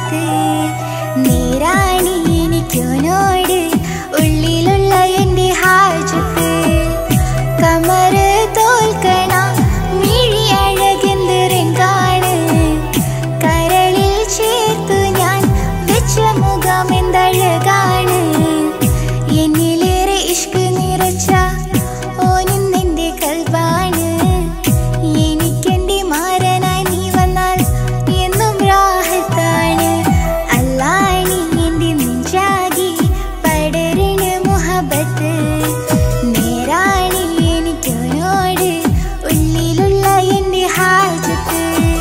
മുഹബത്ത് നേരാണി എനിക്കോനോട് ഉള്ളിലുള്ള എൻ്റെ ഹാജത്ത് കമറ് തോൽക്കണ മിഴി അഴകെന്തിറങ്കാണ് കരളിൽ ചേർത്തു ഞാൻ വെച്ച മുഖം എന്തഴകാണ് എന്നിലേറെ ഇഷ്ക് നിറച്ച ഓനിന്നെന്റെ കൽബാണ് എനിക്കെന്റെ മാരനായി നീ വന്നാൽ എന്നും രാഹത്താണ് അല്ലാണി എന്റെ നെഞ്ചാകി പടരണ മുഹബത്ത് നേരാണി എനിക്കോനോട് ഉള്ളിലുള്ള എന്റെ ഹാജത്ത്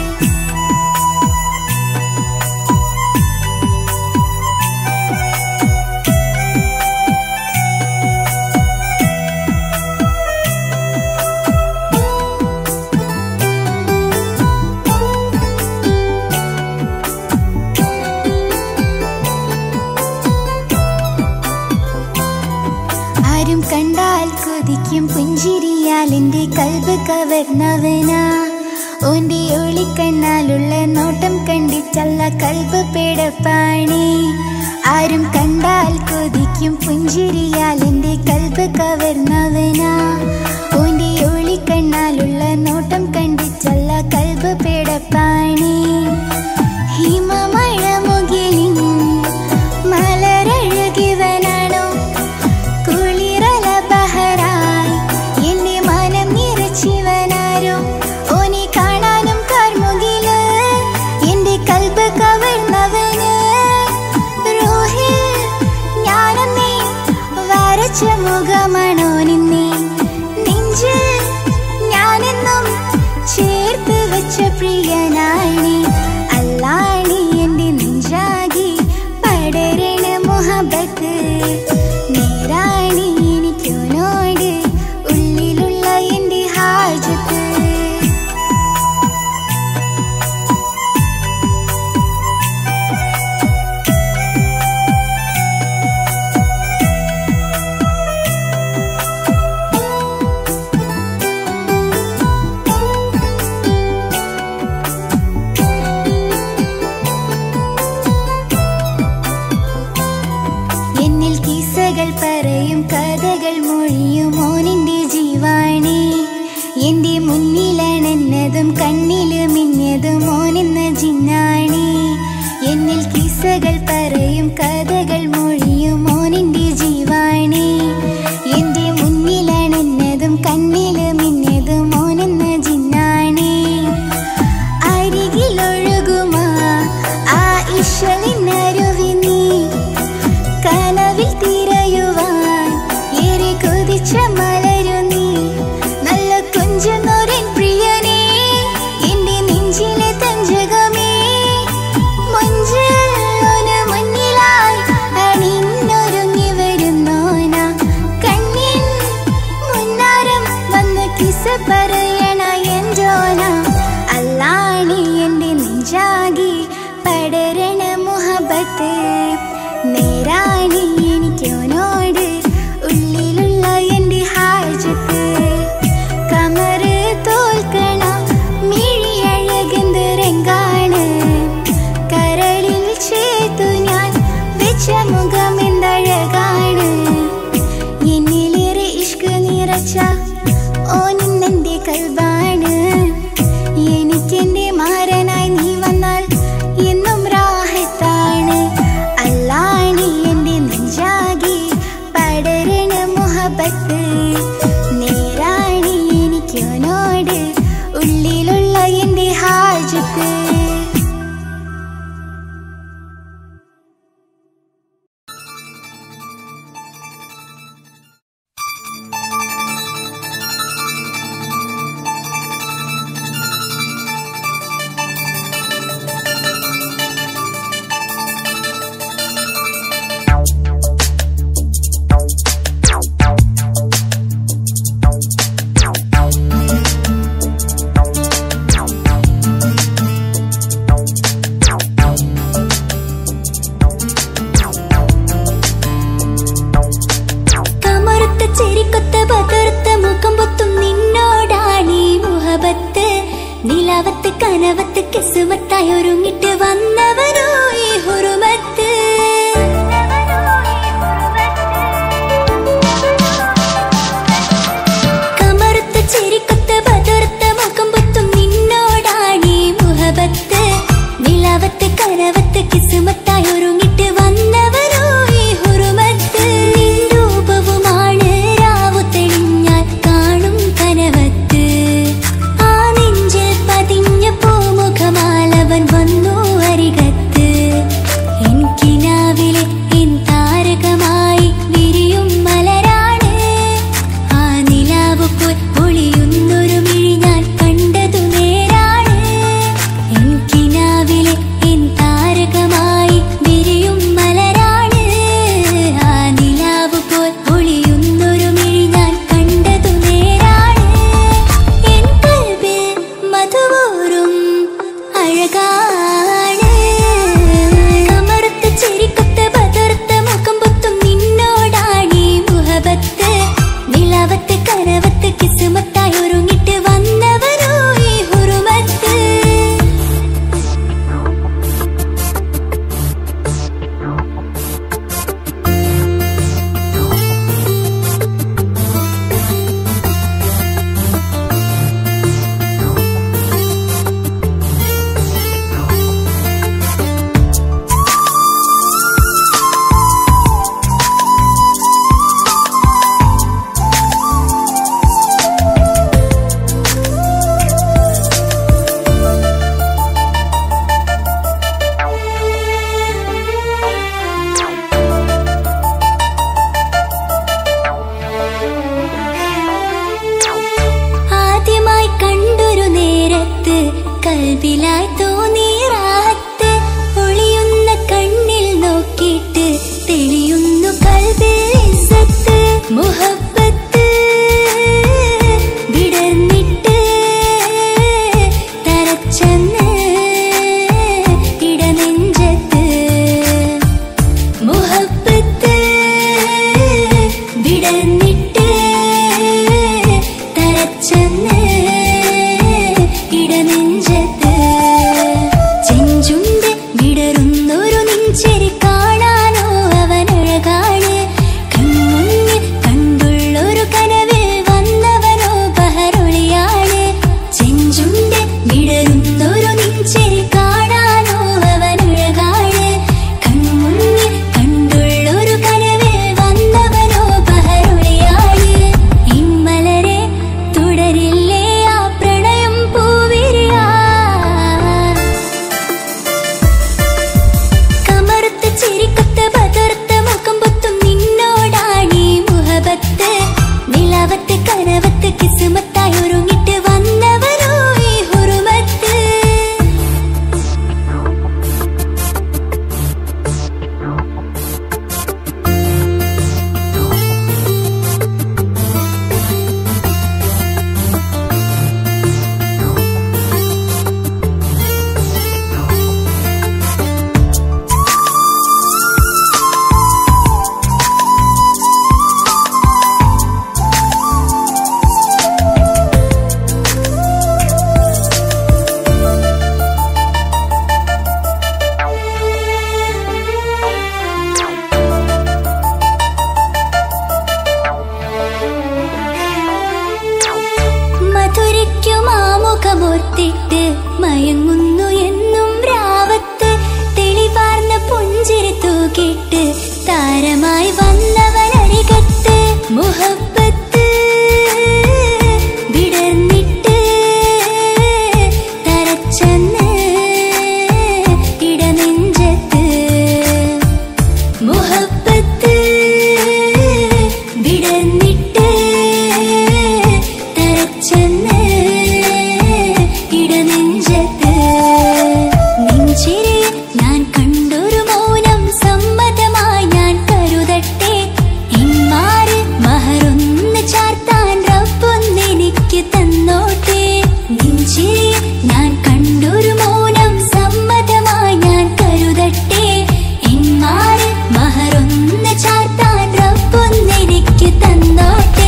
ആരും കണ്ടാൽ കൊതിക്കും പുഞ്ചിരിയാൽ എൻ്റെ കൽബ് കവർന്നവനാ ഓന്റെ ഒളിക്കണ്ണാലുള്ള നോട്ടം കണ്ടിട്ടല്ല കൽബ് പേടപ്പാണി ആരും കണ്ടാൽ കൊതിക്കും പുഞ്ചിരിയാൽ എൻ്റെ കൽബ് കവർന്നവനാ ഓന്റെ ഒളിക്കണ്ണാലുള്ള നോട്ടം കണ്ടിട്ടല്ല കൽബ് പേടപ്പാണി ഹിമമഴ മുകിലിൻ മലരഴകിവനാണോ കുളിരല ബഹരായി എന്റെ മനം നിറച്ചിവനാരോ ഓനെ കാണാനും കാർമുകില് എന്റെ കൽബ് കവർന്നവന് റോഹിൽ ഞാനെന്നേ വരച്ച മുഖമാണോ നിന്നെ നെഞ്ചിൽ ഞാനെന്നും ചേർത്ത് വെച്ച പ്രിയനാണി അല്ലാണി എന്റെ നെഞ്ചാകി പടരണ മുഹബത്ത് നേരാണി എനിക്കോനോട് ഉള്ളിലുള്ള എന്റെ ഹാജത്ത് എന്നിൽ കിസ്സകൾ പറയും കഥകൾ മൊഴിയും ഓനിന്റെ ജീവാണി എന്റെ മുന്നിലണന്നതും കണ്ണില് മിന്നതും ഓനെന്ന ജിന്നാണി എന്നിൽ കിസ്സകൾ പറയും കഥകൾ മൊഴിയും ഓനിന്റെ ജീവാണി എന്റെ മുന്നിലണന്നതും കണ്ണില് മിന്നതും ഓനെന്ന ജിന്നാണി അരികിലൊഴുകുമാ ആ ഇഷലിനരുവി നീ കനവിൽ തിരയുവാൻ ഏറെ കൊതിച്ച മലരു നീ നല്ല കുഞ്ചനൂരൻ പ്രിയനേ എന്റെ നെഞ്ചിലെ തഞ്ചകമേ മഞ്ചോന് മുന്നിലായി അണിഞ്ഞൊരുങ്ങി വരുന്നോന കണ്ണിൻ മുന്നാരം വന്ന് കിസ പറയണ എൻജോന അല്ലാണി എന്റെ നെഞ്ചാകി പടരണ മുഹബത്ത് നേരാണി എനിക്കോനോട് ഉള്ളിലുള്ള എന്റെ ഹാജത്ത് കമറ് തോൽക്കണ മിഴി അഴകെന്തിറങ്കാണ് കരളിൽ ചേർത്തു ഞാൻ വെച്ച മുഖം എന്തഴകാണ് എന്നിലേറെ ഇഷ്ക് നിറച്ച ഓനിന്നെന്റെ കൽബാണ് എനിക്കെന്റെ മാരനായി നീ വന്നാൽ എന്നും രാഹത്താണ് അല്ലാണി എന്റെ നെഞ്ചാകി പടരണ മുഹബത്ത് നേരാണി എനിക്കോനോട് ഉള്ളിലുള്ള എന്റെ ഹാജത്ത് നിലാവത്ത് കനവത്ത് കെസുമത്തായി ഒരുങ്ങിട്ട് വന്നവനോ ഈ കൽബിലായി തോന്നിറാത്ത് ഒളിയുന്ന കണ്ണിൽ നോക്കിയിട്ട് തെളിയുന്നു കൽബിൽ ഇസ്സത്ത് മുഹബത്ത് വിടർന്നിട്ട് തരച്ചെന്ന് ഇടനെഞ്ചത്ത് മുഹബത്ത് വിടർന്നിട്ട് തരച്ചെന്ന് ഇടനെഞ്ചത്ത് ചെഞ്ചുണ്ട് വിടരുന്നൊരു നെഞ്ചരി കാണാനോ അവനഴകാണ് കൺമുന്നിൽ കണ്ടുള്ളൊരു കനവിൽ വന്നവനോ ബഹരൊളിയാണ് ചെഞ്ചുണ്ട് വിടരുന്നൊരു നെഞ്ചരി കാണാനോ അവനഴകാണ് കൺമുന്നിൽ കണ്ടുള്ളൊരു കനവിൽ വന്നവനോ ബഹരൊളിയാണ് ഇമ്മലരെ തുടരില്ലേ ആ പ്രണയം പൂവിരിയാ കമറുത്ത ചിരിക്കത്ത ബദർത്ത മുഖം പൊത്തും നിന്നോടാണീ മുഹബത്ത് നിലവത്ത് കനവത്ത് കിസുമത്തായി ഒരുങ്ങിട്ട് വന്നവരോ ഈ ഹുറുമത്ത് മധുരയ്ക്കുമാമുഖമോർത്തിട്ട് മയങ്ങുന്നു എന്നും രാവത്ത് തെളിവാർന്ന പുഞ്ചിരി തൂക്കിട്ട് താരമായി വന്നവനരികത്ത് മുഹബത്ത് വിടർന്നിട്ട് തരച്ചെന്ന് ഇടനെഞ്ചത്ത് മുഹബത്ത് വിടർന്നിട്ട് തരച്ചെന്ന് ഇടനെഞ്ചത്ത് നെഞ്ചിരി ഞാൻ കണ്ടൊരു മൗനം സമ്മതമായി ഞാൻ കരുതട്ടെ ഇമ്മാറ് മഹറൊന്ന് ചാർത്താൻ റബ്ബൊന്നെനിക്ക് തന്നോട്ടെ നെഞ്ചിരി ഞാൻ കണ്ടൊരു മൗനം സമ്മതമായി ഞാൻ കരുതട്ടെ ഇമ്മാറ് മഹറൊന്ന് ചാർത്താൻ റബ്ബൊന്നെനിക്ക് തന്നോട്ടെ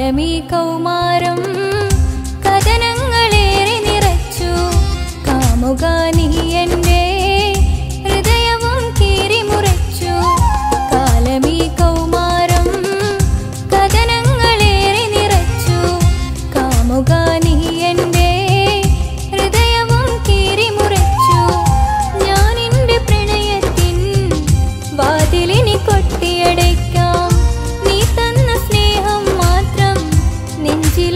കാലമീ കൗമാരം കഥനങ്ങളേറെ നിറച്ചു കാമുക നീ എൻ്റെ ഹൃദയവും കീറിമുറിച്ചു കാലമീ കൗമാരം കഥനങ്ങളേറെ നിറച്ചു കാമുക നീ എൻ്റെ ഹൃദയവും കീറിമുറിച്ചു ഞാൻ എൻ്റെ പ്രണയത്തിൻ വാതിലിനി കൊട്ടിയടയ്ക്കാം നീ തന്ന സ്നേഹം മാത്രം നെഞ്ചിൽ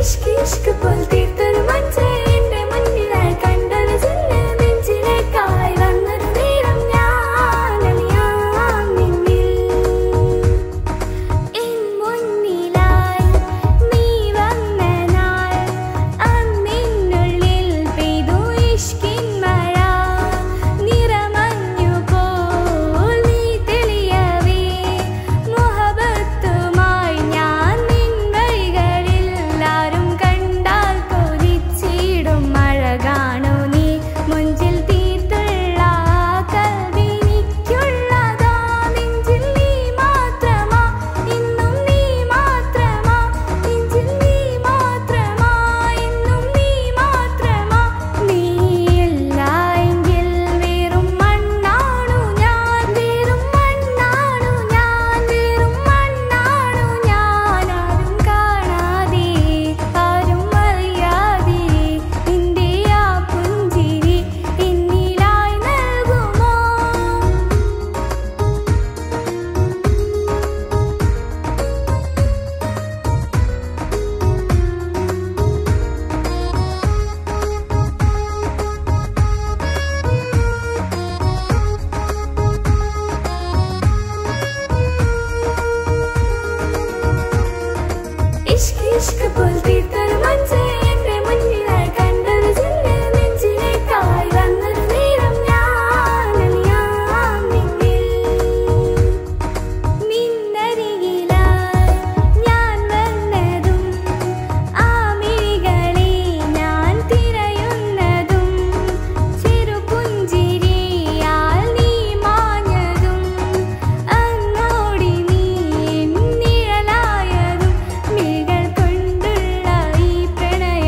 ഇഷ്ക് ഇഷ്ക് പോൽ തീർത്തൊരു മഞ്ച് എന്റെ മുന്നിലായി കണ്ടൊരു ചില്ല് നെഞ്ചിലേക്കായി വന്നൊരു നേരം ഞാൻ അലിയാൻ നിന്നിൽ എൻ മുന്നിലായി നീ വന്ന നാൾ അന്നിനുള്ളിൽ പെയ്തു ഇഷ്കിൻ മഴ നിറമഞ്ഞു പോൽ നീ തെളിയവേ മുഹബത്തുമായി ഞാൻ നിൻ വഴികളിൽ ആരും കണ്ടാൽ കൊതിച്ചിടും അഴകാണു നീ മുഞ്ചിൽ തീർത്തുള്ള കൽവിനിക്കുള്ളതാ നെഞ്ചിൽ നീ മാത്രമാ ഇന്നും നീ മാത്രമാ നെഞ്ചിൽ നീ മാത്രമാ ഇന്നും നീ മാത്രമാ നീയില്ല എങ്കിൽ വെറും മണ്ണാണു ഞാൻ വെറും മണ്ണാണു ഞാൻ വെറും മണ്ണാണു ഞാൻ ആരും കാണാതെ ആരും അറിയാതെ നിന്റെ ആ പുഞ്ചിരി എന്നിലായി നൽകുമോ ഇഷ്ക് ഇഷ്ക് പോൽ തീർത്തൊരു മഞ്ച് എന്റെ മുന്നിലായി കണ്ടൊരു ചില്ല് നെഞ്ചിലേക്കായി വന്നൊരു നേരം ഞാൻ അലിയാൻ നിന്നിൽ നിന്നരികിലായി ഞാൻ വന്നതും ആ മിഴികളെ ഞാൻ തിരയുന്നതും ചെറുപുഞ്ചിരിയാൽ നീ മാഞ്ഞതും അങ്ങോടി നീ നിഴലായതും മിഴികൾ കൊണ്ടുള്ള ഈ പ്രണയ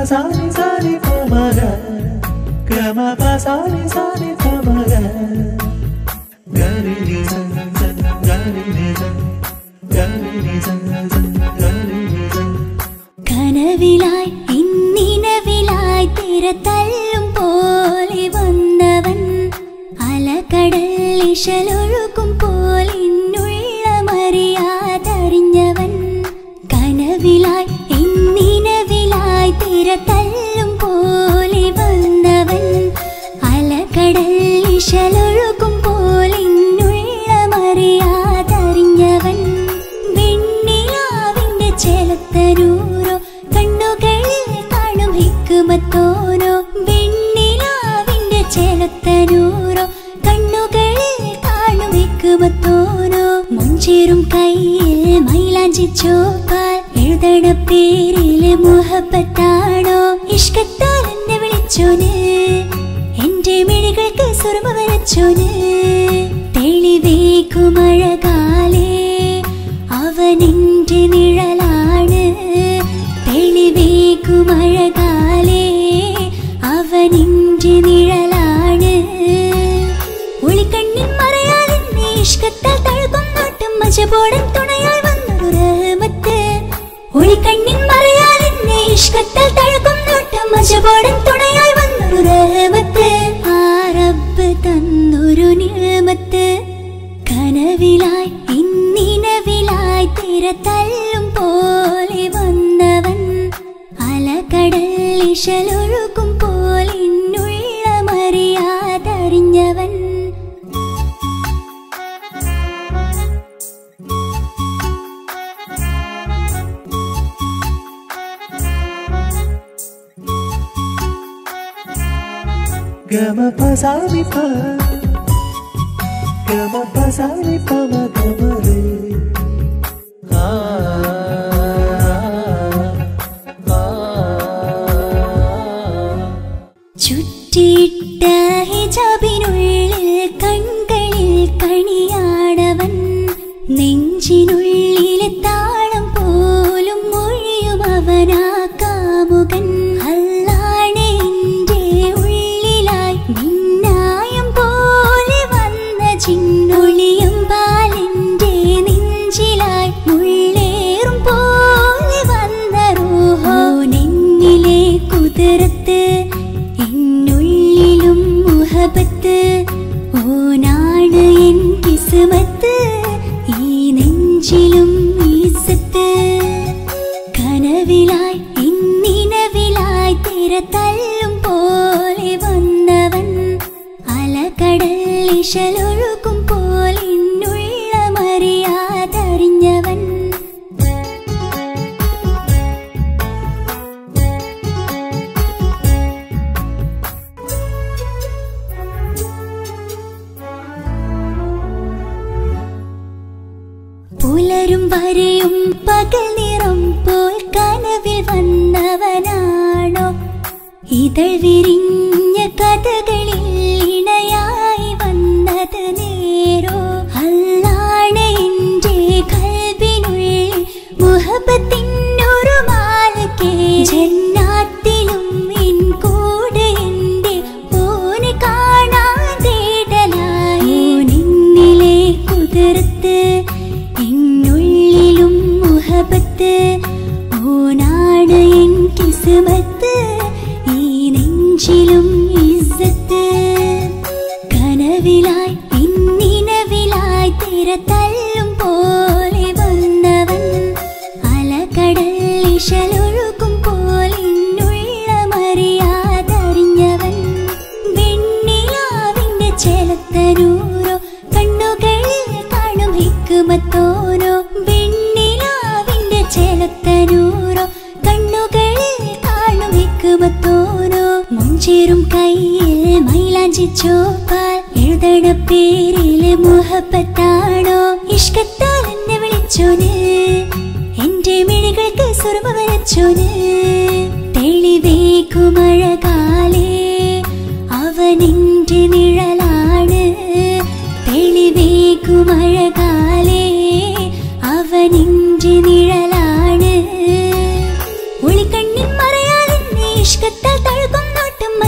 സാനി സാനി പമഗ ഗമ പസാനി സാനി പമഗ ഗരി നി സ സ ഗരി നി സ ഗരി നി സ സ ഗരി നി സ കനവിലായി ഇന്നിനവിലായി തിര തല്ലും പോലെ വന്നവൻ അലകടൽ ഇശലൊഴുകും പോലെ ഇന്നുள்ள മറിയാതറിഞ്ഞവൻ കനവിലായി ഇന്നിനവിലായി തിര തല്ലും പോലെ വന്നവൻ അലകടൽ ഇശലൊഴുകും പോലെ ഇന്നുள்ள മറിയാതറിഞ്ഞവൻ വെണ്ണിലാവിന്റെ ചേലത്തരൂരോ കണ്ണുകളിൽ കാണും ഹിക്കുമത്തോരോ വെണ്ണിലാവിന്റെ ചേലത്തരൂരോ കണ്ണുകളിൽ കാണും ഹിക്കുമത്തോരോ മുഞ്ചേറും കയ്യിൽ മൈലാഞ്ചി ചോപ്പാൽ എഴുതണ പേരില് മുഹബത്താണോ ഇഷ്കത്താൽ എന്നെ വിളിച്ചോന് എന്റെ മിഴികൾക്ക് സുറുമ വരച്ചോന് തെളിവേക്കുമഴകാലേ അവനെന്റെ നിഴലാണ് തെളിവേക്കുമഴകാലേ അവനെന്റെ നിഴലാണ് ഒളിക്കണ്ണിൻ മറയാലെന്നെ ഇഷ്കത്താൽ തഴുകും നോട്ടും മജബോടൻ തുണയായി വന്നൊരു റഹ്മത്ത് ഒളിക്കണ്ണിൻ മറയാലെന്നെ ഇഷ്കത്താൽ തഴുകും നോട്ടും മജബോടൻ തുണയായി വന്നൊരു റഹ്മത്ത് ആ റബ്ബ് തന്നൊരു നിയമത്ത് കനവിലായി ഇന്നിനവിലായി തിര തല്ലും പോലെ വന്നവൻ അലകടൽ ഇശലൊഴുകും പോലെ ഇന്നുള്ള മറിയാതറിഞ്ഞവൻ ഗമ പസാനി പ ഗമ പസാനി പമ ഗമ ആ ആ ചുറ്റിയിട്ട ഹിജാബിനുള്ളിൽ കൺകളിൽ കണിയാടവൻ നെഞ്ചിനുള്ളിലെ താളം പോലും മൊഴിയും അവനാ കാമുകൻ അല്ലാണ് എന്റെ ഉള്ളിലായി മിന്നായം പോലെ വന്ന ചിന്നൊളിയും പാലിന്റെ നെഞ്ചിലായി മുള്ളേറും പോലെ വന്ന റൂഹോ നെന്നിലെ കുതിരത്ത് എന്നുള്ളിലും മുഹബത്ത് ഓനാണ് എൻ കിസ്മത്ത് ഈ നെഞ്ചിലും ഈസത്ത് കനവിലായി ഇന്നിനവിലായി തിര തല്ലും പോലെ വന്നവൻ അലകടൽ ഇശലൊഴുകും പോലെ ഇന്നുള്ള മറിയാതറിഞ്ഞവൻ പുലരും വരെയും പകൽ നിറം പോൽ കനവിൽ വന്നവനാണോ ഇതൾ വിരിഞ്ഞ കഥകളിൽ ഇണയായി വന്നത് നേരോ അല്ലാണ് എന്റെ കൽബിനുള്ളിൽ മുഹബത്തിനൊരു മാലക്കേ ജന്നാത്തിലും എൻ കൂടെ എന്റെ ഓന് കാണാൻ തേടലായി നിന്നിലെ കുതിർത്ത് എന്നുള്ളിലും മുഹബത്ത് ഓനാണ് എൻ കിസ്മത്ത് ഈ നെഞ്ചിലും ഇസ്സത്ത് കനവിലായി ഇന്നിനവിലായി തിര തല്ലും പോലെ വന്നവൻ അലകടൽ ഇശലൊഴുകും പോലെ ഇന്നുള്ള മറിയാതറിഞ്ഞവൻ വെണ്ണിലാവിന്റെ ചേലത്തരൂരോ കണ്ണുകളിൽ കാണും ഹിക്കുമത്തോരോ വെണ്ണിലാവിന്റെ ചേലത്തരൂരോ കണ്ണുകളിൽ കാണും ഹിക്കുമത്തോരോ മുഞ്ചേറും കയ്യിൽ മൈലാഞ്ചി ചോപ്പാൽ എഴുതണ പേരില് മുഹബത്താണോ ഇഷ്കത്താൽ എന്നെ വിളിച്ചോന് എന്റെ മിഴികൾക്ക് സുറുമ വരച്ചോന് തെളിവേക്കുമഴകാലേ അവനെന്റെ നിഴലാണ് തെളിവേക്കുമഴകാലേ അവനെന്റെ നിഴലാണ് ഒളിക്കണ്ണിൻ മറയാലെന്നെ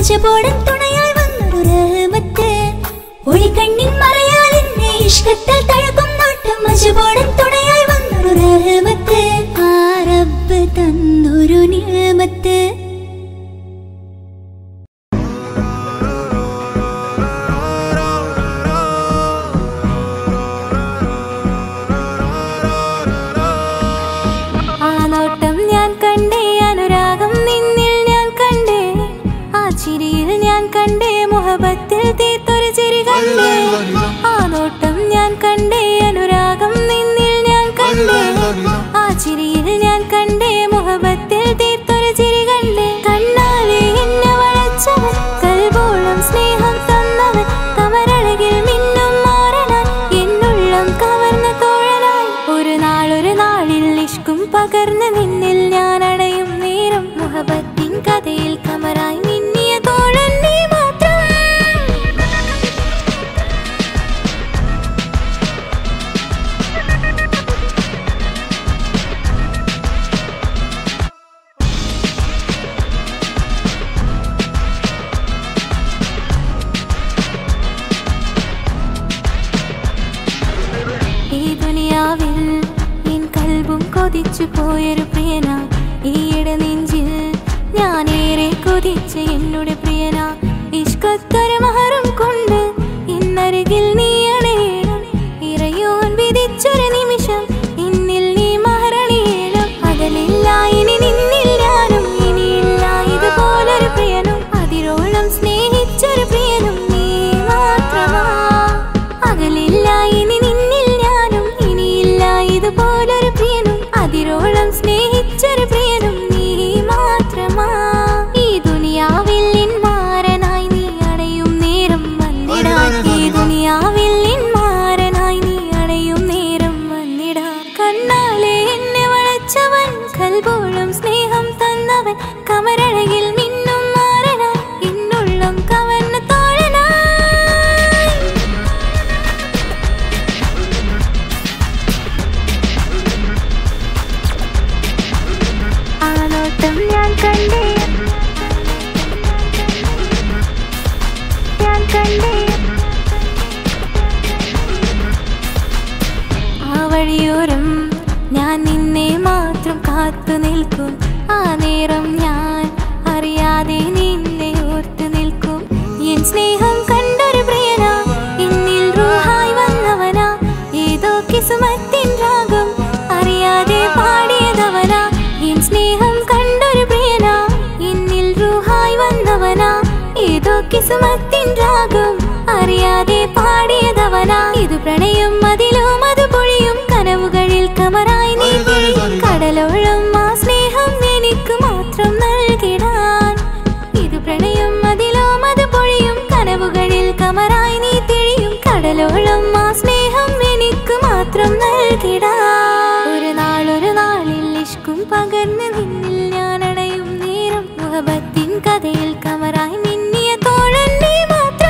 മജപോടൻ തുണയായി വന്നൊരു റഹ്മത്ത് ഒളിക്കണ്ണിൻ മറയാൽ എന്നെ ഇഷ്കത്തിൽ തഴുകും നോട്ടം മജപോടൻ തുണയായി വന്നൊരു റഹ്മത്ത് ആ റബ്ബ് തന്നൊരു നിയമത്ത് ആ നോട്ടം ഞാൻ കണ്ടേ അനുരാഗം നിന്നിൽ ഞാൻ കണ്ടേ ആ ചിരിയിൽ ഞാൻ കണ്ടേ മുഹബത്തിൽ തീർത്തൊരു ചിരി കണ്ടേ ആ നോട്ടം ഞാൻ കണ്ടേ അനുരാഗം നിന്നിൽ ഞാൻ കണ്ടേ ആ ചിരിയിൽ ഞാൻ കണ്ടേ മുഹബത്തിൽ തീർത്തൊരു ചിരി കണ്ടേ കണ്ണാലെ എന്നെ വളച്ചവൻ കൽബോളം സ്നേഹം തന്നവൻ കമരഴകിൽ മിന്നും മാറനാൻ എന്നുള്ളം കവർന്ന തോഴനായി ഒരു നാളൊരു നാളിൽ ഇഷ്കും പകർന്ന് നിന്നിൽ ഞാൻ അടയും നേരം മുഹബത്തിൻ കഥയിൽ കമറായി മിന്നിയ തോഴൻ നീ മാത്രം ഈ ദുനിയാവിൽ എൻ കൽബും കൊതിച്ചു പോയൊരു പ്രിയന ഈയിടെ നെഞ്ചിൽ ഞാനേറെ കൊതിച്ച എന്നോട് പ്രിയന ഇഷ്കത്തൊരു മഹറും കൊണ്ട് ഇന്നരികിൽ നീ അണയണം ഇറയോൻ വിധിച്ചൊരു നിമിഷം ഇന്നിൽ നീ മഹറണിയണം അകലില്ല ഇനി നിന്നിൽ ഞാനും ഇനിയില്ല ഇതുപോലൊരു പ്രിയനും അതിരോളം സ്നേഹിച്ചൊരു പ്രിയനും നീ മാത്രമാ അകലില്ല ഇനി നിന്നിൽ ഞാനും ഇനിയില്ല ഇതുപോലൊരു പ്രിയനും അതിരോളം സ്നേഹിച്ചൊരു പ്രിയനും നീ മാത്രമാ ഈ ദുനിയാവിൽ നിൻ മാരനായി നീ അടയും നേരം വന്നിടാൻ ഈ ദുനിയാവിൽ നിൻ മാരനായി നീ അടയും നേരം വന്നിടാൻ കണ്ണാലെ എന്നെ വളച്ചവൻ കൽബോളം സ്നേഹം തന്നവൻ കമരഴകിൽ മിന്നും മാറനായി എന്നുള്ളം കവർന്ന തോഴനായി ആ നോട്ടം ഞാൻ കണ്ടേ ഞാൻ കണ്ടേ ആ വഴിയോരം ഞാൻ നിന്നെ മാത്രം കാത്തു നിൽക്കും ആ നേരം ഞാൻ അറിയാതെ നിന്നെ ഓർത്തു നിൽക്കും എൻ സ്നേഹം കണ്ടൊരു പ്രിയന എന്നിൽ റൂഹായി വന്നവനാ ഏതോ കിസുമത്തിൻ രാഗം അറിയാതെ പാടിയതവനാ എൻ സ്നേഹം കണ്ടൊരു പ്രിയന എന്നിൽ റൂഹായി വന്നവനാ ഏതോ കിസുമത്തിൻ രാഗം അറിയാതെ പാടിയതവനാ ഇത് പ്രണയം അതിലും അത് പൊഴിയും കനവുകളിൽ കമറായി നീ തിരിയും. കടലോളം ആ സ്നേഹം എനിക്ക് മാത്രം നൽകിടാൻ ഇത് പ്രണയം അതിലും അത് പൊഴിയും കനവുകളിൽ കമറായി നീ തിരിയും കടലോളം ആ സ്നേഹം എനിക്ക് മാത്രം നൽകിടാൻ ഒരു നാളൊരു നാളിൽ ഇഷ്കും പകർന്ന് നിന്നിൽ ഞാൻ അടയും നേരം മുഹബത്തിൻ കഥയിൽ കമറായി മിന്നിയ തോഴൻ നീ മാത്രം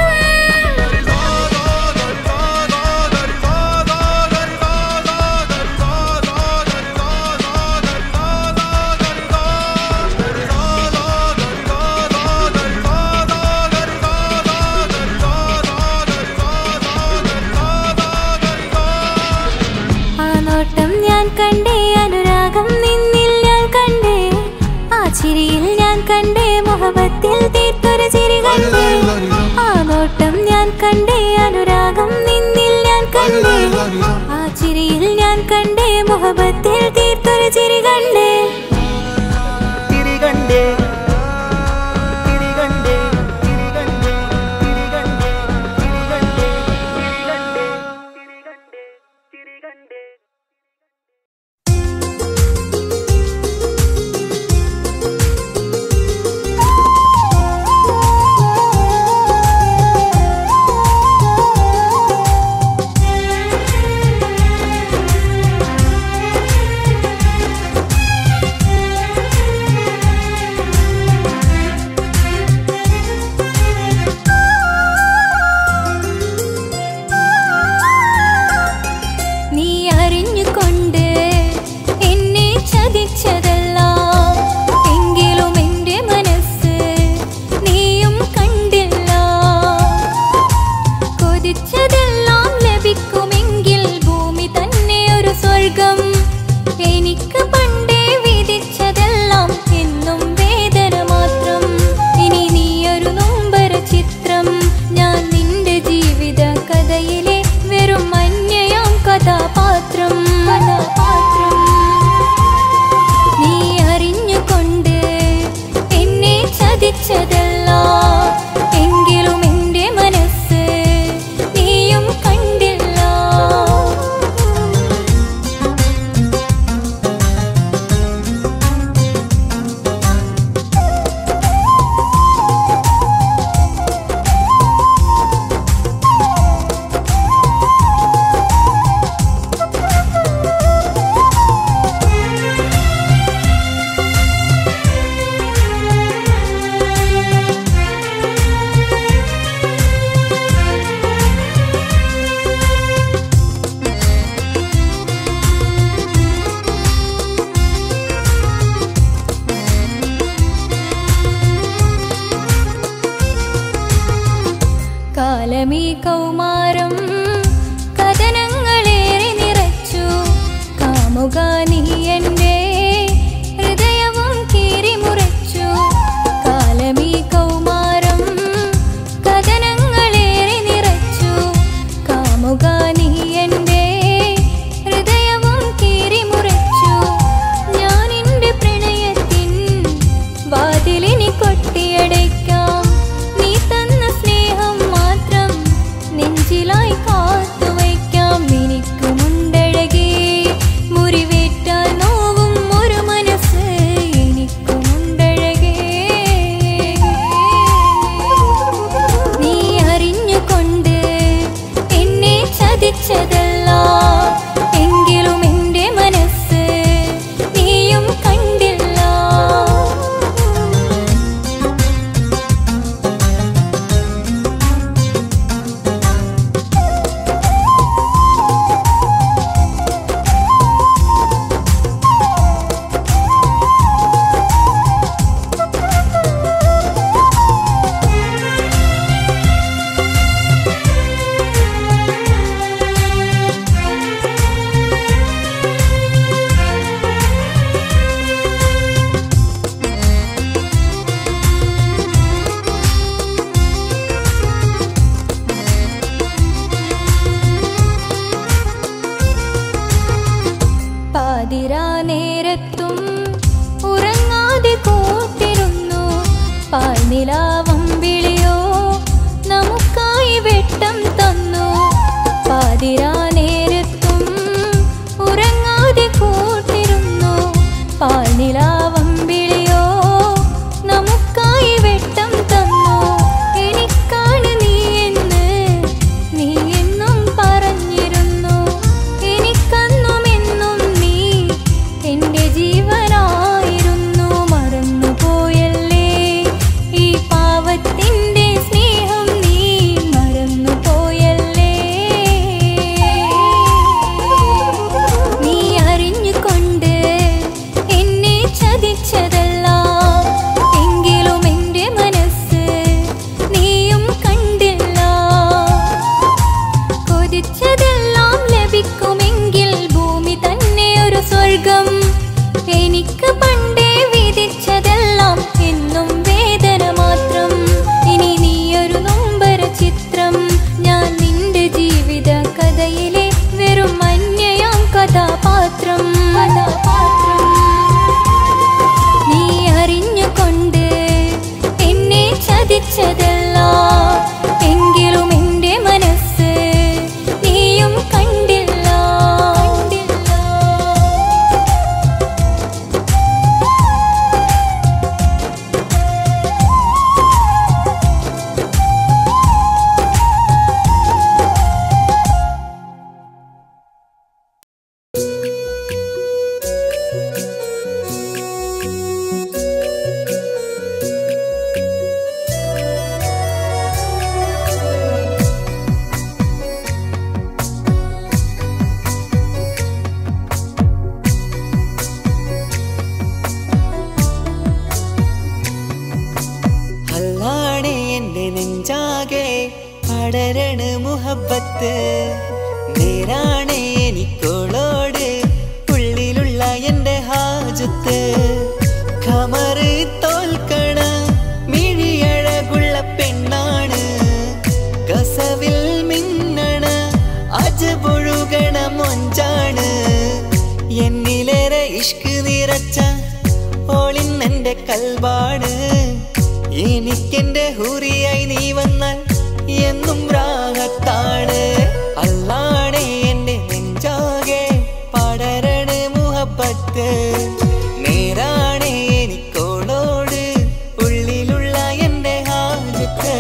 ആ നോട്ടം ഞാൻ കണ്ടേ അനുരാഗം നിന്നിൽ ഞാൻ കണ്ടേ ആ ചിരിയിൽ ഞാൻ കണ്ടേ മുഹബത്തിൽ തീർത്തൊരു ചിരി കണ്ടേ ആ നോട്ടം ഞാൻ കണ്ടേ അനുരാഗം നിന്നിൽ ഞാൻ കണ്ടേ ആ ചിരിയിൽ ഞാൻ കണ്ടേ മുഹബത്തിൽ തീർത്തൊരു ചിരി കണ്ടേ തിരികണ്ടേ തിരികണ്ടേ തിരികണ്ടേ തിരികണ്ടേ തിരികണ്ടേ തിരികണ്ടേ തിരികണ്ടേ തിരികണ്ടേ ആ പാതിരാ നേരത്തും ഉറങ്ങാതെ കൂട്ടിരുന്നു പാൽനിലാവം വിളിയോ നമുക്കായി വെട്ടം തന്നു പാതിരാ നേരത്തും ഉറങ്ങാതെ കൂട്ടിരുന്നു പാൽനിലാവം വിളിയോ നമുക്കായി വെട്ടം തന്നു എനിക്കാണ് നീ എന്ന് നീ എന്നും പറഞ്ഞിരുന്നു എനിക്കന്നും എന്നും നീ എന്റെ ജീവനായിരുന്നു മറന്നു പോയല്ലേ ഈ പാവത്തിന്റെ സ്നേഹം നീ മറന്നു പോയല്ലേ നീ അറിഞ്ഞുകൊണ്ട് എന്നെ ചതിച്ചതല്ല എങ്കിലും എന്റെ മനസ്സ് നീയും കണ്ടില്ല കൊതിച്ചതെല്ലാം ലഭിക്കുമെങ്കിൽ ഭൂമി തന്നെ ഒരു സ്വർഗം എനിക്ക് പണ്ടേ വിധിച്ചതെല്ലാം എന്നും വേദന മാത്രം ഇനി നീയൊരു നൊമ്പര ചിത്രം ഞാൻ നിന്റെ ജീവിത കഥയിലെ വെറും അന്യയാം കഥാപാത്രം കഥാപാത്രം നീ അറിഞ്ഞുകൊണ്ട് എന്നെ ചതിച്ചതല്ല എങ്കിലും എന്റെ മനസ്സ് നീയും കണ്ടില്ല കണ്ടില്ല അല്ലാണേ എന്റെ നെഞ്ചാകെ പടരണ മുഹബത്ത് നേരാണേ എനിക്കോളോട് ഉള്ളിലുള്ള എന്റെ ഹാജത്ത് ഖമറ് തോൽക്കണ മിഴിയഴകുള്ള പെണ്ണാണ് കസവിൽ മിന്നണ അജപൊഴുകണ മൊഞ്ചാണ് എന്നിലേറെ ഇഷ്ക് നിറച്ച ഓളിന്നെന്റെ കൽബാണ് എനിക്കെന്റെ ഹുറിയായി നീ വന്നാൽ എന്നും രാഗത്താണ് അല്ലാണേ എന്റെ നെഞ്ചാകെ പടരണ മുഹബത്ത് നേരാണേ എനിക്കോളോട് ഉള്ളിലുള്ള എന്റെ ഹാജത്ത്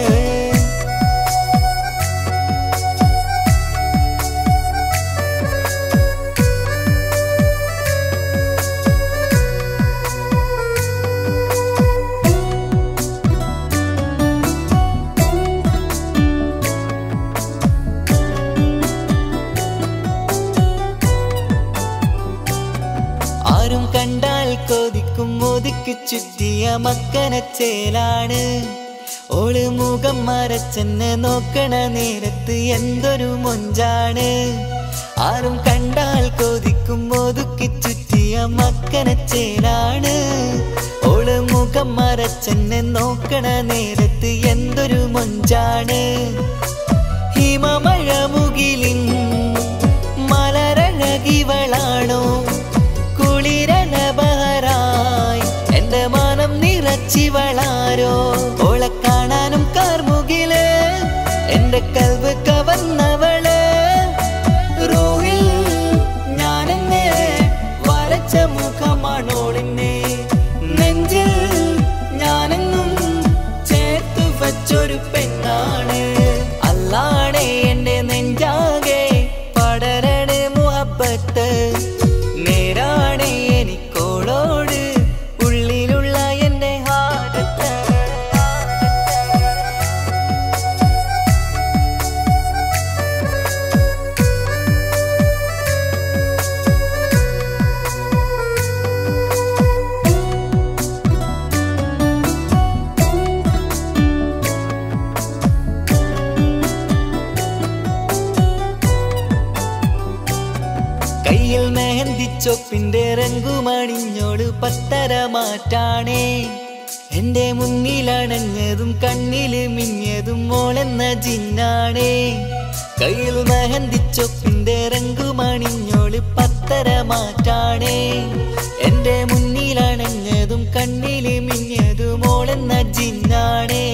ആരും കണ്ടാൽ കൊതിക്കും ഒതുക്കി ചുറ്റിയ മക്കനച്ചേലാണ് ഓള് മുഖം മറച്ചെന്നെ നോക്കണ നേരത്ത് എന്തൊരു മൊഞ്ചാണ് ആരും കണ്ടാൽ കൊതിക്കും ഒതുക്കി ചുറ്റിയ മക്കനച്ചേലാണ് ഓള് മുഖം മറച്ചെന്നെ നോക്കണ നേരത്ത് എന്തൊരു മൊഞ്ചാണ് ഹിമമഴ മുകിലിൻ മലരഴകിവളാണോ കുളിരന ബഹറായി എന്റെ മാനം നിറച്ചിവളാരോ ഓളെ കാണാനും കാർമുകില് എന്റെ കൽവ് കവർന്നവള് റോഹിൽ ഞാനെന്നെ വരച്ച മുഖമാണോളിന്നെ നെഞ്ചിൽ ഞാനെന്നും ചേർത്തു വച്ചൊരു പെണ്ണാണ് അല്ലാണേ എന്റെ നെഞ്ചാകെ പടരണ മുഹബത്ത് നേരാണേ എനിക്കോളോട് ഉള്ളിലുള്ള എന്റെ ഹാരത്ത് കയ്യിൽ മെഹന്തിച്ചൊപ്പിന്റെ രംഗുമണിഞ്ഞോട് പത്തര മാറ്റാണേ എന്റെ മുന്നിലണഞ്ഞതും കണ്ണില് മിന്നിയതും മോളെന്ന ജിന്നാണേ കയ്യിൽ മെഹന്തിച്ചൊപ്പിന്റെ രംഗുമണിഞ്ഞോട് പത്തര പത്തര മാറ്റാണേ എന്റെ മുന്നിലണഞ്ഞതും കണ്ണില് മിഞ്ഞതും മോളെന്ന ജിന്നാണേ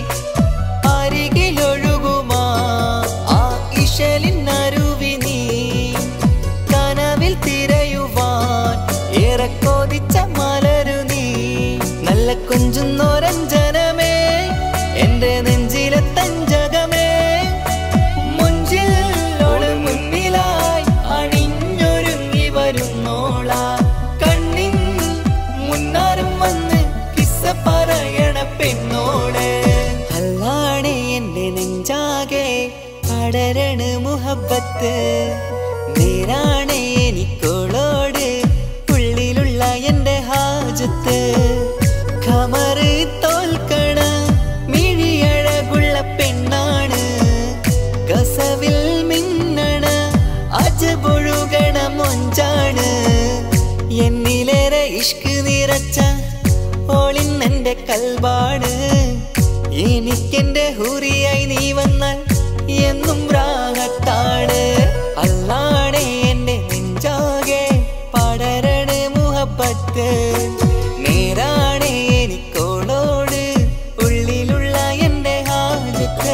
അരികിലൊഴുകുമാ ആ ഇശലിനരുവി നീ കനവിൽ തിരയുവാൻ ഏറെ കൊതിച്ച മലരു നീ നല്ല കൊഞ്ചുന്നോരഞ്ജനമേ എന്റെ നെഞ്ചിലെ തഞ്ചകമേ മുഞ്ചിൽ ഓള് മുന്നിലായി അണിഞ്ഞൊരുങ്ങി വരുന്നോള കണ്ണിൻ മുന്നാരും വന്ന് കിസ്സ പറയണ പെണ്ണോട് അല്ലാണേ എന്റെ നെഞ്ചാകെ പടരണ മുഹബത്ത് നേരാണേ എനിക്കോളോട് ഉള്ളിലുള്ള എന്റെ ഹാജത്ത് ഖമറ് തോൽക്കണ മിഴിയഴകുള്ള പെണ്ണാണ് കസവിൽ മിന്നണ അജപൊഴുകണ മൊഞ്ചാണ് എന്നിലേറെ ഇഷ്ക് നിറച്ച ഓളിന്നെന്റെ കൽവാണ് എനിക്കെന്റെ ഹുറിയായി നീ വന്നാൽ എന്നും രാഗത്താണ് അല്ലാണേ എന്റെ നെഞ്ചാകെ പടരണ മുഹബത്ത് നേരാണേ എനിക്കോളോട് ഉള്ളിലുള്ള എന്റെ ഹാജത്ത്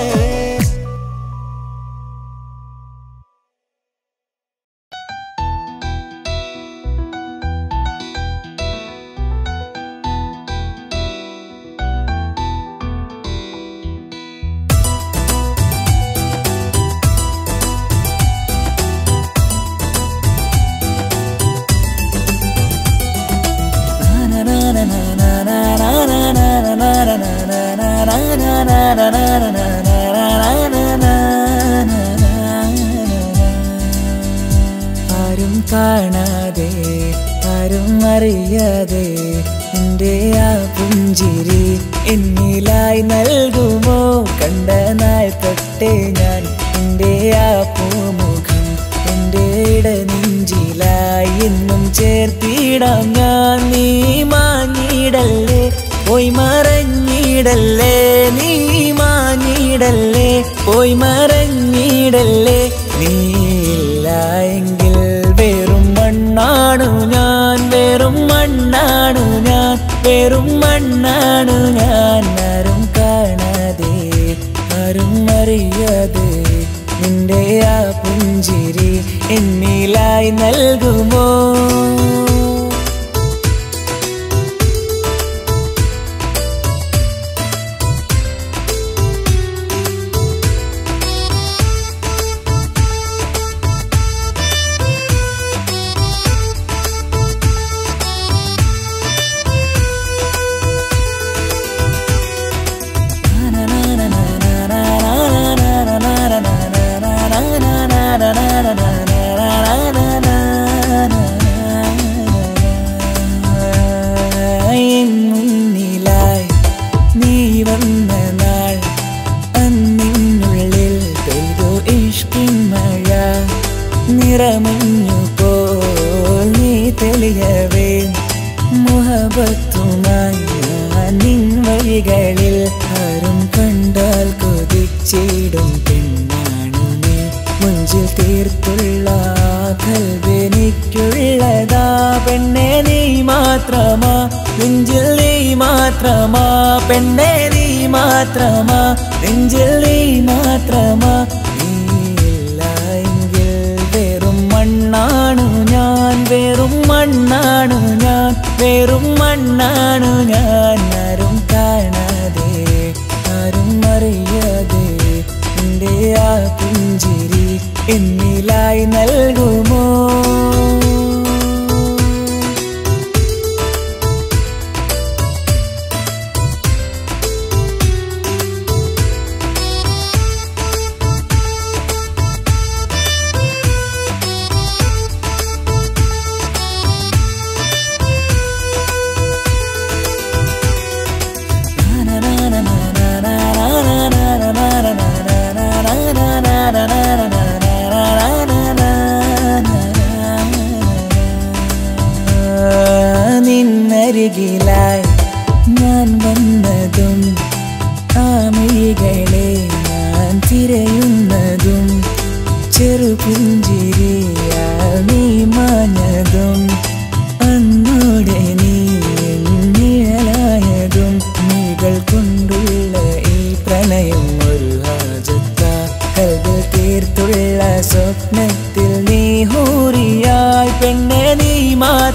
ആരും കാണാതെ ആരും അറിയാതെ എൻ്റെ ആ പുഞ്ചിരി എന്നിലായി നൽകുമോ കണ്ട നാൾ തൊട്ടേ ഞാൻ എൻ്റെ ആ പൂമുഖം എൻ്റെ ഇടനെഞ്ചിലായി എന്നും ചേർത്തിടാം ഞാൻ നീ മാഞ്ഞിടല്ലേ പോയി മറഞ്ഞിടല്ലേ നീ മാഞ്ഞിടല്ലേ പോയി മറഞ്ഞിടല്ലേ നീ ഇല്ല എങ്കിൽ വെറും മണ്ണാണു ഞാൻ വെറും മണ്ണാണു ഞാൻ വെറും മണ്ണാണു ഞാൻ ആരും കാണാതെ ആരും അറിയാതെ നിന്റെ ആ പുഞ്ചിരി എന്നിലായി നൽകുമോ എൻ മുന്നിലായി നീ വന്ന നാൾ അന്നിനുള്ളിൽ പെയ്തു ഇഷ്കിൻ മഴ നിറമഞ്ഞു പോൽ നീ തെളിയവേ മുഹബത്തുമായി ഞാൻ നിൻ വഴികളിൽ ആരും കണ്ടാൽ കൊതിച്ചിടും പെണ്ണാണു നീ മുഞ്ചിൽ തീർത്തുള്ള കൽവെനിക്കുള്ളതാ പെണ്ണെ നീ മാത്രമാ നെഞ്ചിൽ നീ മാത്രമാ പെണ്ണെ നീ മാത്രമാ നെഞ്ചിൽ നീ മാത്രമാ നീയില്ല എങ്കിൽ വെറും മണ്ണാണു ഞാൻ വെറും മണ്ണാണു ഞാൻ വെറും മണ്ണാണു ഞാൻ ആരും കാണാതെ ആരും അറിയാതെ എൻ്റെ ആ പുഞ്ചിരി എന്നിലായി നൽകുമോ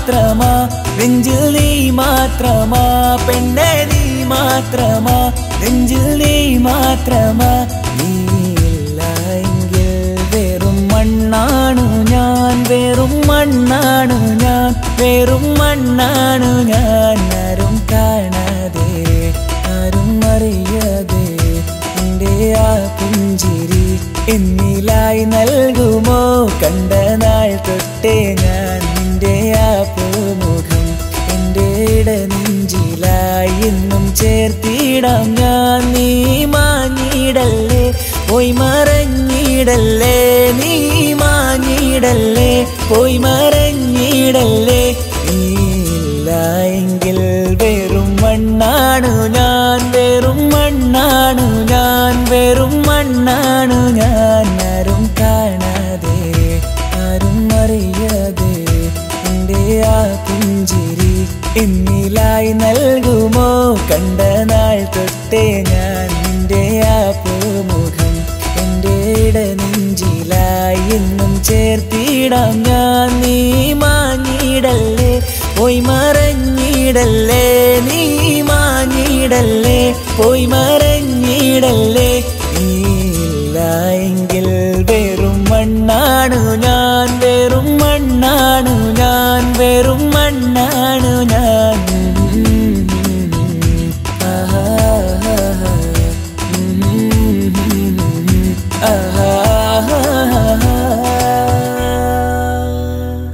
മാത്രമാ നെഞ്ചിൽ നീ മാത്രമാ പെണ്ണെ നീ മാത്രമാ നെഞ്ചിൽ നീ മാത്രമാ നീയില്ല എങ്കിൽ വെറും മണ്ണാണു ഞാൻ വെറും മണ്ണാണു ഞാൻ വെറും മണ്ണാണു ഞാൻ ആരും കാണാതെ ആരും അറിയാതെ എൻ്റെ ആ പുഞ്ചിരി എന്നിലായി നൽകുമോ കണ്ട നാൾ തൊട്ടേ ഞാൻ നിന്റെ ആ പൂമുഖം എൻ്റെ ഇടനെഞ്ചിലായി എന്നും ചേർത്തിടാം ഞാൻ നീ മാഞ്ഞിടല്ലേ പോയി മറഞ്ഞിടല്ലേ നീ മാഞ്ഞിടല്ലേ പോയി മറഞ്ഞിടല്ലേ നീയില്ല എങ്കിൽ വെറും മണ്ണാണു ഞാൻ വെറും മണ്ണാണു ഞാൻ വെറും മണ്ണാണു ഞാൻ ആരും കാണാതെ ആരും അറിയാതെ എൻ്റെ ആ പുഞ്ചിരി എന്നിലായി നൽകുമോ കണ്ട നാൾ തൊട്ടേ ഞാൻ നിന്റെ ആ പൂമുഖം എൻ്റെ ഇടനെഞ്ചിലായി എന്നും ചേർത്തിടാം ഞാൻ നീ മാഞ്ഞിടല്ലേ പോയി മറഞ്ഞിടല്ലേ നീ മാഞ്ഞിടല്ലേ പോയി മറഞ്ഞിടല്ലേ നീയില്ല എങ്കിൽ വെറും മണ്ണാണു ഞാൻ വെറും മണ്ണാണു ഞാൻ വെറും മണ്ണാണു ഞാൻ ആഹാ ആഹാ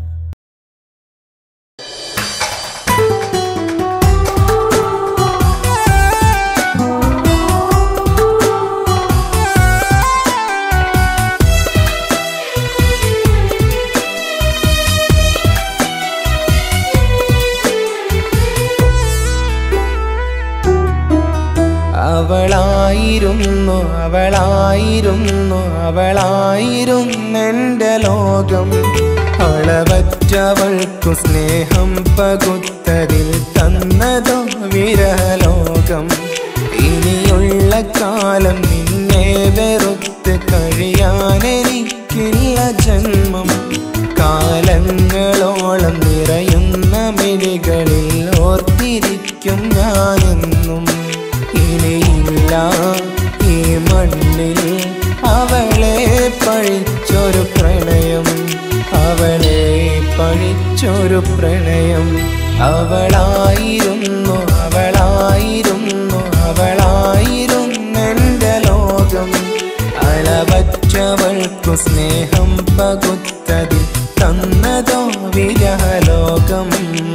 അവളായിരുന്നു അവളായിരുന്നു അവളായിരുന്നെന്റെ ലോകം അളവറ്റവൾക്കു സ്നേഹം പകുത്തതിൽ തന്നതോ വിരലോകം ഇനിയുള്ള കാലം നിന്നെ വെറുത്ത് കഴിയാനെനിക്കില്ല ജന്മം കാലങ്ങളോളം നിറയുന്ന മിഴികളിൽ ഓർത്തിരിക്കും ഞാനെന്നും ഇനിയില്ല ഈ മണ്ണിൽ അവളെ പഴിച്ചൊരു പ്രണയം അവളെ പഴിച്ചൊരു പ്രണയം അവളായിരുന്നു അവളായിരുന്നു അവളായിരുന്നെന്റെ ലോകം അളവറ്റവൾക്കു സ്നേഹം പകുത്തതിൽ തന്നതോ വിരഹലോകം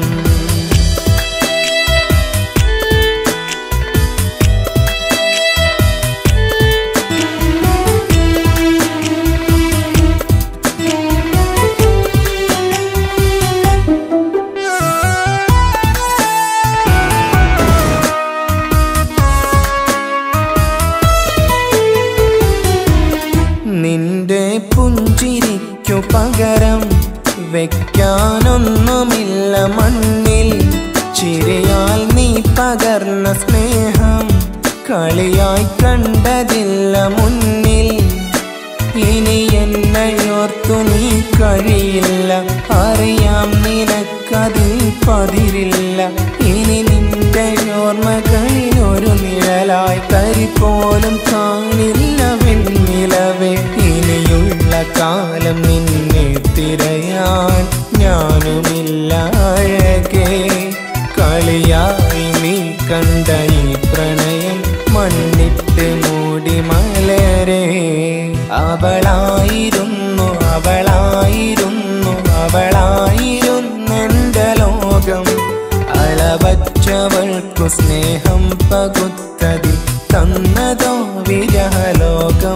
നിന്റെ പുഞ്ചിരിക്കു പകരം വെക്കാനൊന്നുമില്ല മണ്ണിൽ ചിരിയാൽ നീ പകർന്ന സ്നേഹം കളിയായി കണ്ടതില്ല മുന്നിൽ ഇനി എന്നയോർത്തു നീ കഴിയില്ല അറിയാം നിനക്കതിൽ പതിരില്ല ഇനി നിന്റെ ഓർമ്മകളിൽ ഒരു നിഴലായി തരി പോലും കാണില്ല വെണ്ണിലവേ ഇനിയുള്ള കാലം നിന്നെ തിരയാൻ ഞാനുമില്ല അഴകേ കളിയായി നീ കണ്ട ഈ പ്രണയം മണ്ണിട്ട് മൂടി മലരെ അവളായിരുന്നു അവളായിരുന്നു അവളായിരുന്നെന്റെ ലോകം അളവറ്റവൾക്കു സ്നേഹം പകുത്തതിൽ തന്നതോ വിരഹലോകം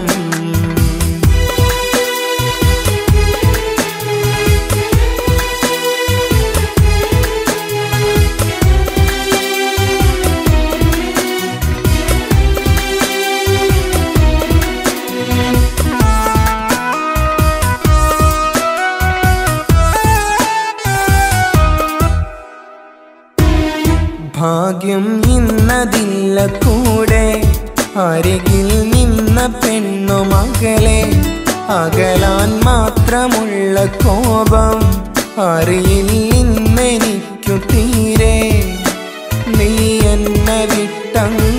ഭാഗ്യം ഇന്നതില്ല കൂടെ അരികിൽ നിന്ന പെണ്ണു മകളെ അകലാൻ മാത്രമുള്ള കോപം അറിയില്ല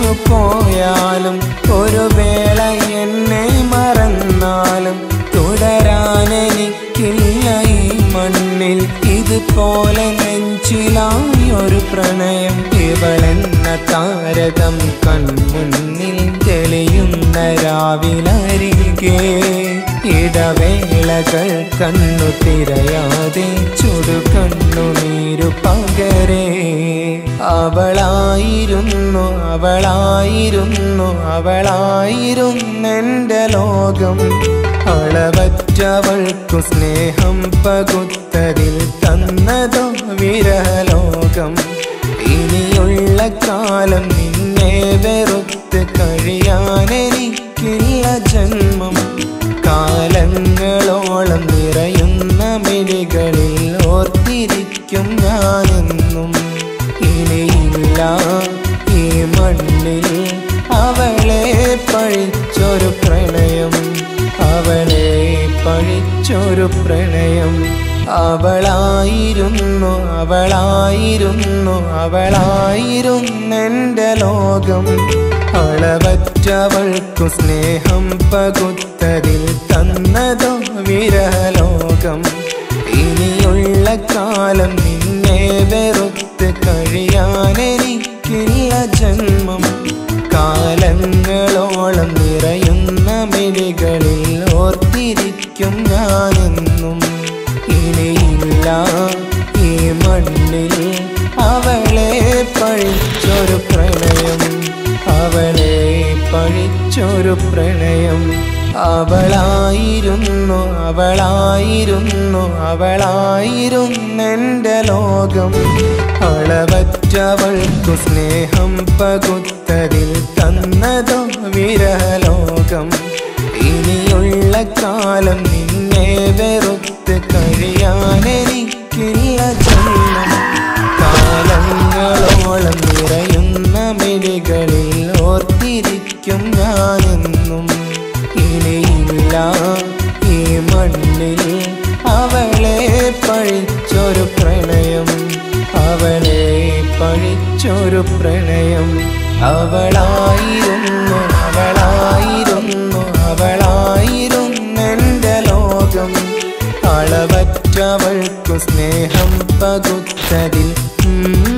വന്നു പോയാലും ഒരു വേള എന്നെ മറന്നാലും തുടരാൻ എനിക്കില്ല ഈ മണ്ണിൽ ഇതുപോലെ നെഞ്ചിലായി ഒരു പ്രണയം ഇവളെന്ന താരകം കൺമുന്നിൽ തെളിയുന്ന രാവിലരികെ ഇടവേളകൾ കണ്ണു തിരയാതെ ചുടുകണ്ണുനീരു പകരേ അവളായിരുന്നു അവളായിരുന്നു അവളായിരുന്നെൻ്റെ ലോകം അളവറ്റവൾക്കു സ്നേഹം പകുത്തതിൽ തന്നതോ വിരലോകം ഇനിയുള്ള കാലം നിന്നെ വെറുത്ത് കഴിയാനെനിക്കില്ല ജന്മം കാലങ്ങളോളം നിറയുന്ന മിഴികളിൽ ഓർത്തിരിക്കും ഞാനെന്നും ഇനിയില്ല ഈ മണ്ണിൽ അവളെ പഴിച്ചൊരു പ്രണയം അവളെ പഴിച്ചൊരു പ്രണയം അവളായിരുന്നു അവളായിരുന്നു അവളായിരുന്നെൻ്റെ ലോകം അളവറ്റവൾക്കു സ്നേഹം പകുത്തതിൽ തന്നതോ വിരലോകം ഇനിയുള്ള കാലം നിന്നെ വെറുത്ത് കഴിയാനെനിക്കില്ല ജന്മം കാലങ്ങളോളം നിറയുന്ന മിഴികളിൽ ഓർത്തിരിക്കും ഞാനെന്നും ഇനിയില്ല ഈ മണ്ണിൽ അവളെ പഴിച്ചൊരു പ്രണയം അവളെ പഴിച്ചൊരു പ്രണയം അവളായിരുന്നു അവളായിരുന്നു അവളായിരുന്നെൻ്റെ ലോകം അളവറ്റവൾക്കു സ്നേഹം പകുത്തതിൽ തന്നതോ വിരലോകം ഇനിയുള്ള കാലം നിന്നെ വെറുത്ത് കഴിയാനെനിക്കില്ല ജന്മം കാലങ്ങളോളം നിറയുന്ന മിഴികളിൽ ഓർത്തിരിക്കും ഞാനെന്നും ഇനിയില്ല ഈ മണ്ണിൽ അവളെ പഴിച്ചൊരു പ്രണയം അവളെ പഴിച്ചൊരു പ്രണയം അവളായിരുന്നു അവളായിരുന്നു അവളായിരുന്നെൻ്റെ ലോകം അളവറ്റവൾക്കു സ്നേഹം പകുത്തതിൽ ഉം.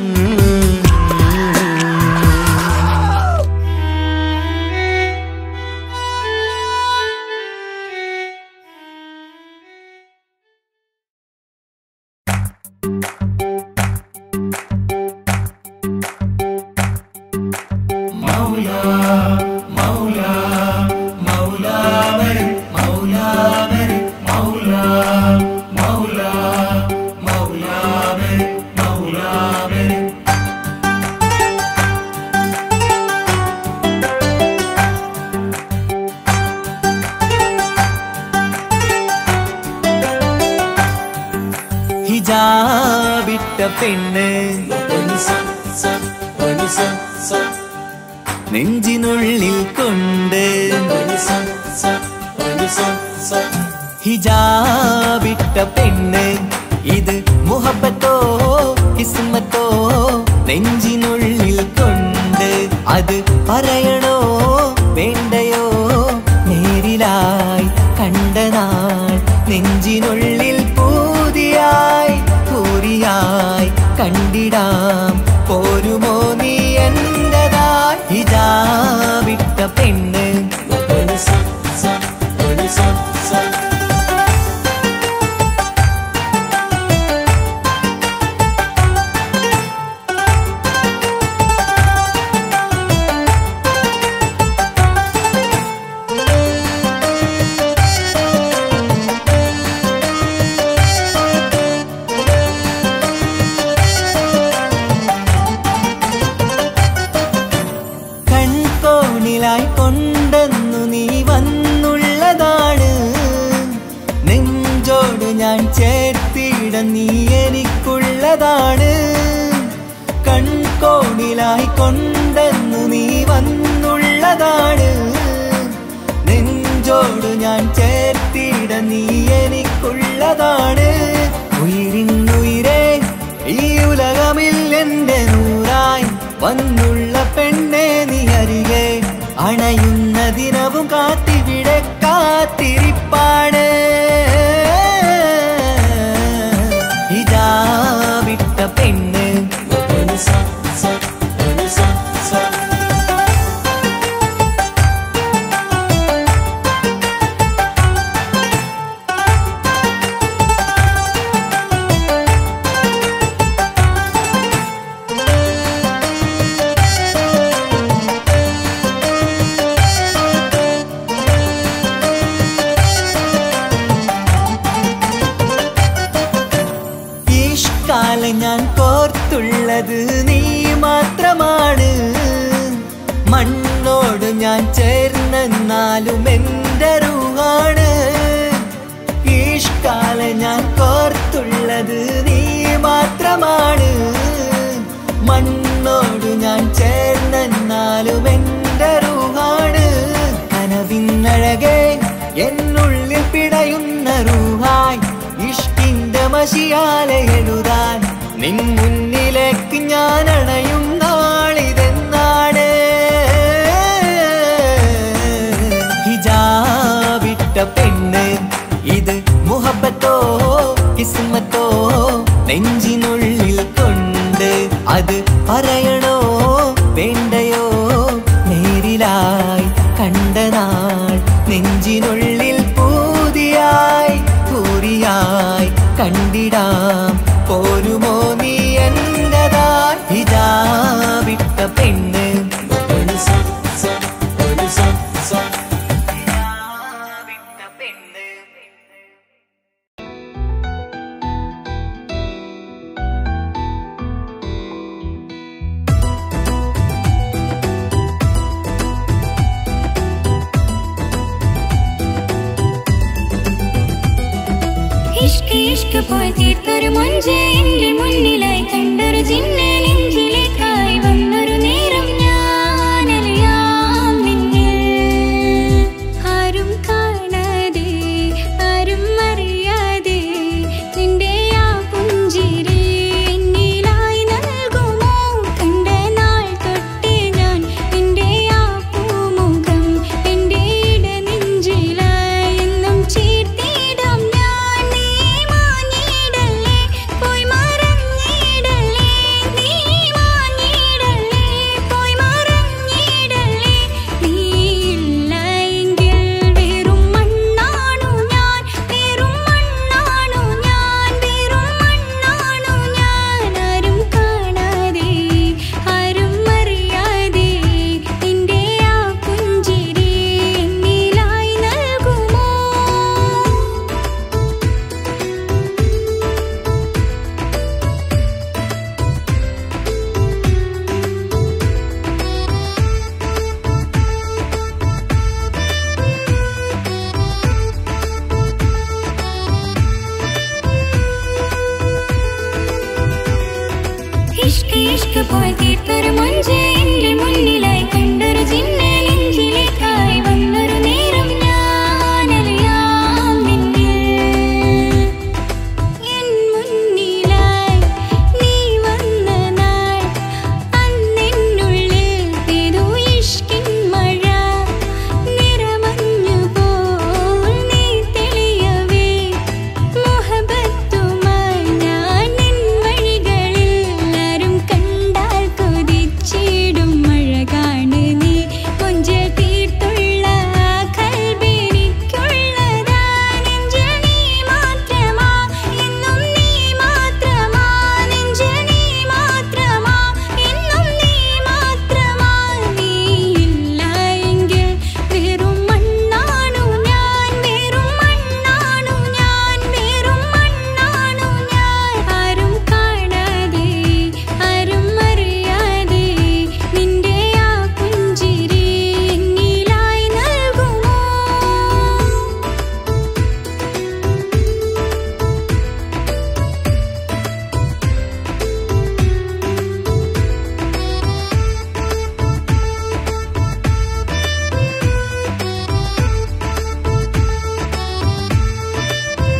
ഹിജാബിട്ട പെണ്ണ് നെഞ്ചിനുള്ളിൽ കൊണ്ട് ഹിജാബിട്ട പെണ്ണ് ഇത് മുഹബത്തോ കിസ്മത്തോ നെഞ്ചിനുള്ളിൽ കൊണ്ട് അത് പറയണോ വേണ്ടയോ നേരിലായി കണ്ട നാൾ നെഞ്ചിനുള്ളിൽ പൂതിയായി പൂരിയായി കണ്ടിടാം പോരുമോ നീ എന്റതായി ഹിജാബിട്ട പെണ്ണ് കൺകോണിലായി കൊണ്ടെന്നു നീ വന്നുള്ളതാണ് നെഞ്ചോട് ഞാൻ ചേർത്തിട നീ എനിക്കുള്ളതാണ് കൺകോണിലായി കൊണ്ടെന്നു നീ വന്നുള്ളതാണ് നെഞ്ചോട് ഞാൻ ചേർത്തിട നീ എനിക്കുള്ളതാണ് ഉയിരിന്നുയിരേ ഈ ഉലകമിൽ എന്റെ നൂറായി വന്നുള്ള പെണ്ണെ ഇഷ്കാലെ ഞാൻ കോർത്തുള്ളത് നീ മാത്രമാണ് മണ്ണോട് ഞാൻ ചേർന്നെന്നാലും എൻ്റെ റൂഹാണ് ഇഷ്കാലെ ഞാൻ കോർത്തുള്ളത് നീ മാത്രമാണ് മണ്ണോട് ഞാൻ ചേർന്നെന്നാലും എൻ്റെ റൂഹാണ് കനവിന്നഴകെ എന്നുള്ളിൽ പിടയുന്ന റൂഹായി ഇഷ്കിന്റെ മഷിയാലെ എഴുതാൻ നിൻ മുന്നിലേക്ക് ഞാൻ അണയും നാളിതെന്നാണ് ഹിജാബിട്ട പെണ്ണ് ഇത് മുഹബത്തോ കിസ്മത്തോ നെഞ്ചിനുള്ളിൽ കൊണ്ട് അത് പറയണോ വേണ്ടയോ നേരിലായി കണ്ട നാൾ നെഞ്ചിനുള്ളിൽ പൂതിയായി പൂരിയായി കണ്ടിടാം പോരുമോ നീ എന്റതായി ഹിജാബിട്ട പെണ്ണ് ഹിജാബിട്ട പെണ്ണ് ഇഷ്ക് ഇഷ്ക് പോയി തീർത്തൊരു മൊഞ്ച് എന്റെ മുന്നിലായി കണ്ടൊരു ജിന്നെ നെഞ്ചിലേക്കായി വന്നൊരു നേരം ഞാനറിയാം നിന്നിൽ ആരും കാണാതെ ആരും അറിയാതെ നിന്റെ ആ പുഞ്ചിരി എന്നിലായി നൽകുമോ കണ്ട നാൾ തൊട്ടേ ഞാൻ നിന്റെ ആ പൂമുഖം എന്റെ ഇടനെഞ്ചിലായി എന്നും ചേർത്തിടാം ഞാൻ നീ മാഞ്ഞിടല്ലേ പോയി മറഞ്ഞിടല്ലേ നീ മാഞ്ഞിടല്ലേ പോയി മറഞ്ഞിടല്ലേ നീ ഇല്ല എങ്കിൽ വെറും മണ്ണാണു ഞാൻ വെറും മണ്ണാണു ഞാൻ വെറും മണ്ണാണു ഞാൻ ആരും കാണാതെ ആരും അറിയാതെ നിന്റെ ആ പുഞ്ചിരി എന്നിലായി നൽകുമോ ഇഷ്ക് ഇഷ്ക് പോയി തീർത്തൊരു മൊഞ്ച് എന്റെ മുന്നിലായി കണ്ടൊരു ജിന്നെ നെഞ്ചിലേക്കായി വന്നൊരു നേരം ഞാനറിയാം നിന്നിൽ എൻ മുന്നിലായി നീ വന്ന നാൾ അന്നെന്നുള്ളിൽ പെയ്തു ഇഷ്കിൻ മഴ നിറമഞ്ഞു പോൽ നീ തെളിയവേ മുഹബത്തുമായി ഞാൻ നിൻ വഴികളിൽ ആരും കണ്ടാൽ കൊതിച്ചിടും മഴ കാണ് നീ കൊഞ്ചൽ തീർത്തുള്ള ആ കൽബിനിക്കുള്ളതാ നെഞ്ചിൽ നീ മാത്രമാ എന്നും നീ മാത്രമാ നെഞ്ചിൽ നീ മാത്രമാ എന്നും നീ മാത്രമാ നീ ഇല്ല എങ്കിൽ വെറും മണ്ണാണു ഞാൻ വെറും മണ്ണാണു ഞാൻ വെറും മണ്ണാണു ഞാൻ ആരും കാണാതെ ആരും അറിയാതെ നിന്റെ ആ പുഞ്ചിരി എന്നിലായി നൽകുമോ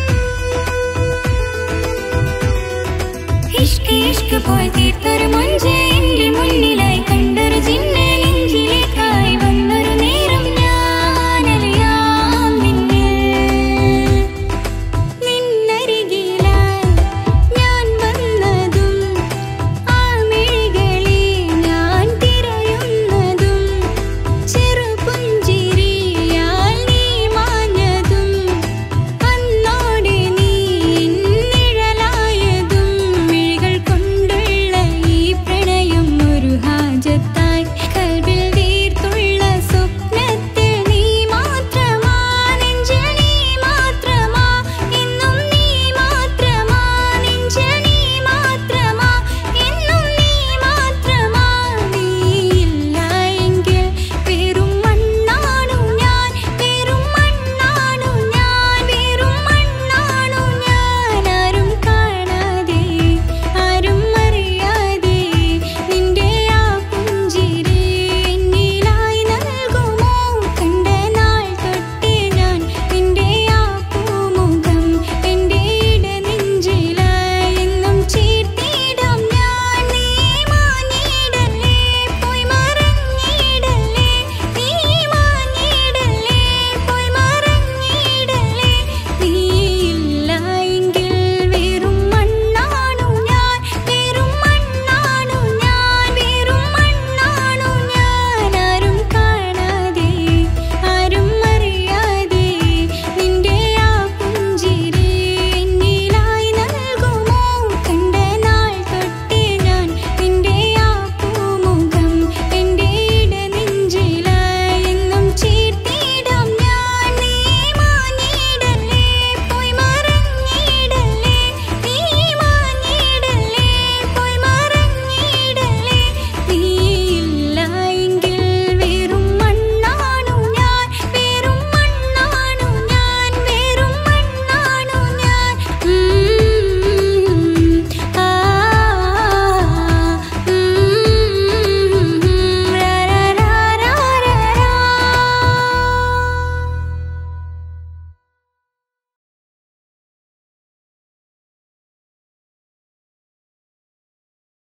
ഇഷ്ക് ഇഷ്ക് പോയി തീർത്തൊരു മൊഞ്ച്